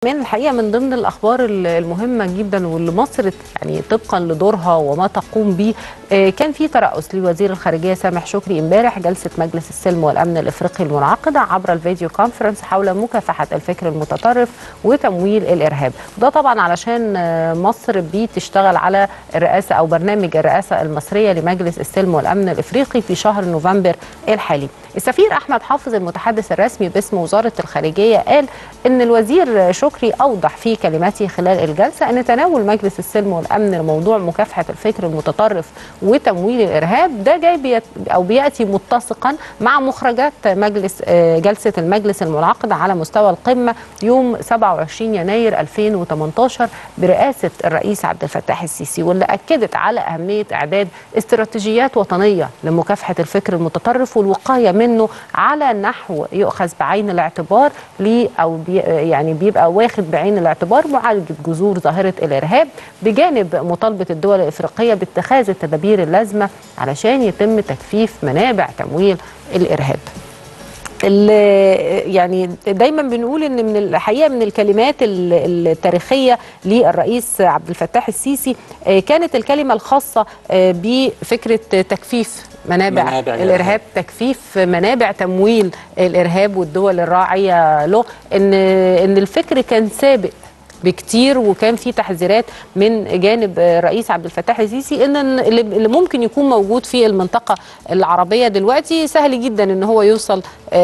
كمان الحقيقه من ضمن الاخبار المهمه جدا واللي مصر يعني طبقا لدورها وما تقوم به كان في ترأس لوزير الخارجيه سامح شكري امبارح جلسه مجلس السلم والامن الافريقي المنعقده عبر الفيديو كونفرنس حول مكافحه الفكر المتطرف وتمويل الارهاب وده طبعا علشان مصر بتشتغل على الرئاسه او برنامج الرئاسه المصريه لمجلس السلم والامن الافريقي في شهر نوفمبر الحالي السفير احمد حافظ المتحدث الرسمي باسم وزاره الخارجيه قال ان الوزير شكري اوضح في كلماته خلال الجلسه ان تناول مجلس السلم والامن لموضوع مكافحه الفكر المتطرف وتمويل الارهاب ده جاي بيت او بياتي متسقا مع مخرجات مجلس جلسه المجلس المنعقده على مستوى القمه يوم 27 يناير 2018 برئاسه الرئيس عبد الفتاح السيسي واللي اكدت على اهميه اعداد استراتيجيات وطنيه لمكافحه الفكر المتطرف والوقايه منه على نحو يؤخذ بعين الاعتبار ليه او بي يعني بيبقى واخد بعين الاعتبار معالجه جذور ظاهره الارهاب بجانب مطالبه الدول الافريقيه باتخاذ التدابير اللازمه علشان يتم تجفيف منابع تمويل الارهاب. يعني دايما بنقول ان من الحقيقه من الكلمات التاريخيه للرئيس عبد الفتاح السيسي كانت الكلمه الخاصه بفكره تجفيف منابع, منابع الارهاب تكفيف منابع تمويل الارهاب والدول الراعيه له ان ان الفكر كان سابق بكتير وكان في تحذيرات من جانب الرئيس عبد الفتاح السيسي ان اللي ممكن يكون موجود في المنطقه العربيه دلوقتي سهل جدا ان هو يوصل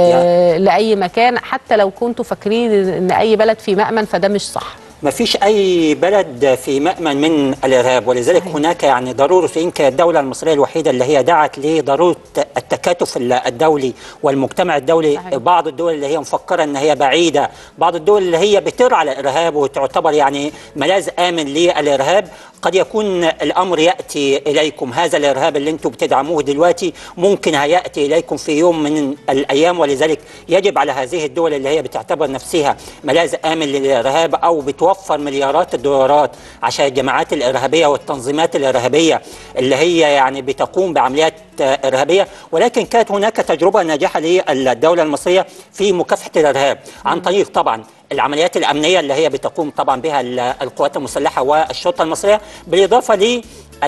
آه لاي مكان حتى لو كنتوا فاكرين ان اي بلد في مأمن فده مش صح ما فيش أي بلد في مأمن من الإرهاب ولذلك صحيح. هناك يعني ضرورة يمكن الدولة المصرية الوحيدة اللي هي دعت لضرورة التكاتف الدولي والمجتمع الدولي صحيح. بعض الدول اللي هي مفكرة أن هي بعيدة بعض الدول اللي هي بترعى الإرهاب وتعتبر يعني ملاذ آمن للإرهاب قد يكون الأمر يأتي إليكم هذا الإرهاب اللي أنتم بتدعموه دلوقتي ممكن هيأتي إليكم في يوم من الأيام ولذلك يجب على هذه الدول اللي هي بتعتبر نفسها ملاذ آمن للإرهاب أو بتوفر مليارات الدولارات عشان الجماعات الإرهابية والتنظيمات الإرهابية اللي هي يعني بتقوم بعمليات إرهابية ولكن كانت هناك تجربة ناجحة للدولة المصرية في مكافحة الإرهاب عن طريق طبعا العمليات الامنيه اللي هي بتقوم طبعا بها القوات المسلحه والشرطه المصريه بالاضافه ل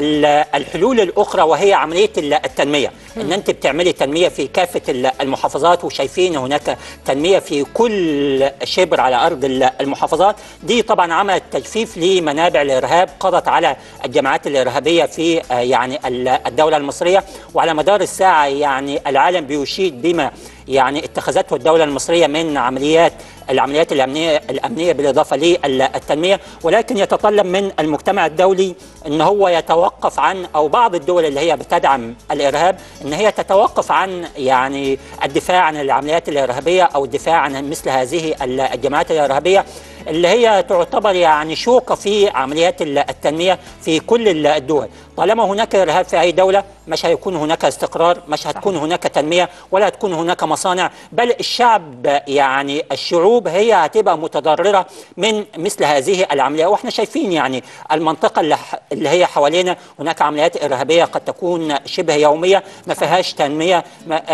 الحلول الاخرى وهي عمليه التنميه ان انت بتعملي تنميه في كافه المحافظات وشايفين هناك تنميه في كل شبر على ارض المحافظات دي طبعا عملت تجفيف لمنابع الارهاب قضت على الجماعات الارهابيه في يعني الدوله المصريه وعلى مدار الساعه يعني العالم بيشيد بما يعني اتخذته الدوله المصريه من عمليات العمليات الامنيه الامنيه بالاضافه للتنميه ولكن يتطلب من المجتمع الدولي ان هو يتوقف عن او بعض الدول اللي هي بتدعم الارهاب ان هي تتوقف عن يعني الدفاع عن العمليات الارهابيه او الدفاع عن مثل هذه الجماعات الارهابيه اللي هي تعتبر يعني شوكة في عمليات التنمية في كل الدول طالما هناك إرهاب في أي دولة مش هيكون هناك استقرار مش هتكون هناك تنمية ولا هتكون هناك مصانع بل الشعب يعني الشعوب هي هتبقى متضررة من مثل هذه العملية وإحنا شايفين يعني المنطقة اللي, اللي هي حوالينا هناك عمليات إرهابية قد تكون شبه يومية ما فيهاش تنمية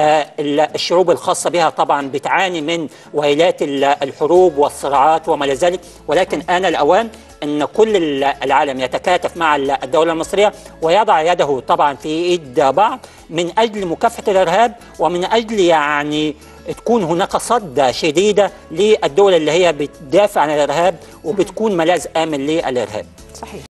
الشعوب الخاصة بها طبعا بتعاني من ويلات الحروب والصراعات وما ذلك ولكن آن الأوان أن كل العالم يتكاتف مع الدولة المصرية ويضع يده طبعا في إيد بعض من أجل مكافحة الإرهاب ومن أجل يعني تكون هناك صدة شديدة للدول اللي هي بتدافع عن الإرهاب وبتكون ملاذ آمن للإرهاب صحيح